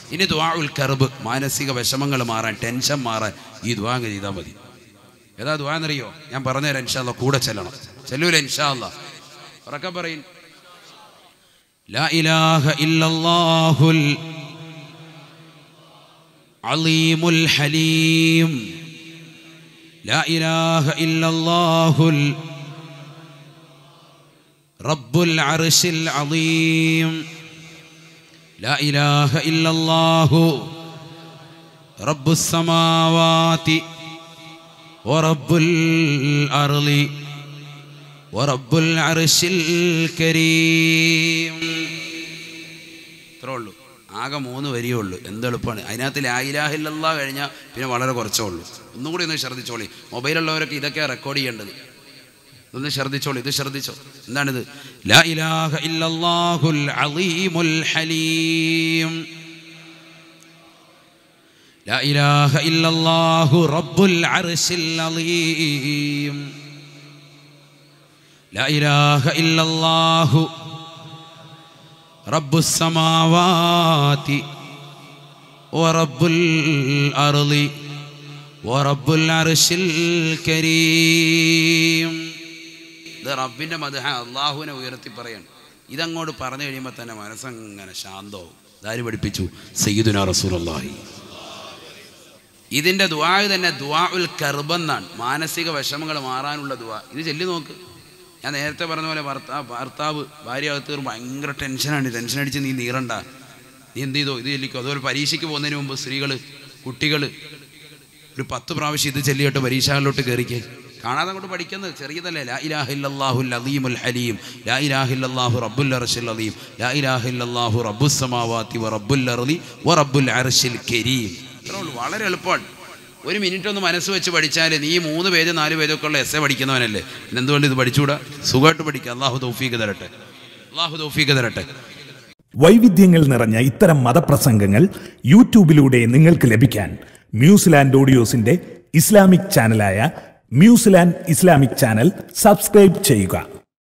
ഇനി ദ്വാഉൽ കർബ് മാനസിക വിഷമങ്ങൾ മാറാൻ ടെൻഷൻ മാറാൻ ഈ ദ്വാ അങ്ങ് ചെയ്താൽ മതി ഏതാ ദ്വാ എന്നറിയോ ഞാൻ പറഞ്ഞുതരാം ഇൻഷാല്ല കൂടെ ചെല്ലണം ചെല്ലൂല ഇൻഷാല്ല ഉറക്കം പറയും لا إله إلا الله العظيم الحليم لا إله إلا الله رب العرش العظيم لا إله إلا الله رب السماوات ورب الأرض ورب العرش الكريم ഇത്രേ ഉള്ളൂ ആകെ മൂന്ന് വരിയേ ഉള്ളൂ എന്തെളുപ്പമാണ് അതിനകത്ത് ലായിലാഹില്ല കഴിഞ്ഞാൽ പിന്നെ വളരെ കുറച്ചേ ഉള്ളൂ ഒന്നും കൂടി ഒന്ന് ശ്രദ്ധിച്ചോളി മൊബൈലുള്ളവരൊക്കെ ഇതൊക്കെ റെക്കോർഡ് ചെയ്യേണ്ടത് ഇതൊന്ന് ശ്രദ്ധിച്ചോളൂ ഇത് ശ്രദ്ധിച്ചോ എന്താണിത് ലാ ഇലാഹ ഇല്ലല്ലാഹുൽ അലീമുൽ ഹലീം لا إله إلا الله رب العرش العظيم لا إله إلا الله رب السماوات ورب الأرض ورب العرش الكريم ഇത് റബ്ബിൻ്റെ മധുഹ അള്ളാഹുവിനെ ഉയർത്തി പറയാണ് ഇതങ്ങോട്ട് പറഞ്ഞു കഴിയുമ്പോൾ തന്നെ മനസ്സങ്ങനെ ശാന്തവും ഇതാര് പഠിപ്പിച്ചു സയ്യിദുന റസൂലുള്ളാഹി ഇതിൻ്റെ ദുആ തന്നെ ദുആ ഉൽ കർബെന്നാണ് മാനസിക വിഷമങ്ങൾ മാറാനുള്ള ദുആ ഇത് ചെല്ലി നോക്ക് ഞാൻ നേരത്തെ പറഞ്ഞ പോലെ ഭർത്താവ് ഭർത്താവ് ഭാര്യ അകത്ത് കയറുമ്പോൾ ഭയങ്കര ടെൻഷനാണ് ടെൻഷൻ അടിച്ച് നീ നീറണ്ട നീ എന്ത് ചെയ്തോ ഇത് ചെല്ലിക്കോ അതുപോലെ പരീക്ഷയ്ക്ക് പോകുന്നതിന് മുമ്പ് സ്ത്രീകൾ കുട്ടികൾ ഒരു പത്ത് പ്രാവശ്യം ഇത് ചെല്ലിയിട്ട് പരീക്ഷകളിലോട്ട് കയറിക്കേ കാണാതെ അങ്ങോട്ട് പഠിക്കുന്നത് ചെറിയതല്ലേ ലാ ഇലാഹില്ലാഹുൽ അലീമുൽ ഹലീം ലാ ഇലാഹില്ലാഹു റബ്ബുൽ അർഷിൽ അലീം ലാ ഇലാഹില്ലാഹു റബ്ബുസ് സമാവാത്തി വ റബ്ബുൽ അർളി വ റബ്ബുൽ അർഷിൽ കരീം ഇത്രേ ഉള്ളൂ വളരെ എളുപ്പമാണ് ഒരു മിനിറ്റ് ഒന്ന് മനസ്സ് വെച്ച് പഠിച്ചാൽ നീ മൂന്ന് പേജ് നാല് പേജൊക്കെ ഉള്ള എസ് എ പഠിക്കുന്നവനല്ലേ പിന്നെ എന്തുകൊണ്ട് ഇത് പഠിച്ചുകൂടാ സുഖമായിട്ട് പഠിക്കുക അള്ളാഹു തൗഫീക്ക് തരട്ടെ അള്ളാഹു തൗഫീക്ക് തരട്ടെ വൈവിധ്യങ്ങൾ നിറഞ്ഞ ഇത്തരം മതപ്രസംഗങ്ങൾ യൂട്യൂബിലൂടെ നിങ്ങൾക്ക് ലഭിക്കാൻ മ്യൂസിലാൻഡ് ഓഡിയോസിന്റെ ഇസ്ലാമിക് ചാനലായ മ്യൂസിലാൻഡ് ഇസ്ലാമിക് ചാനൽ സബ്സ്ക്രൈബ് ചെയ്യുക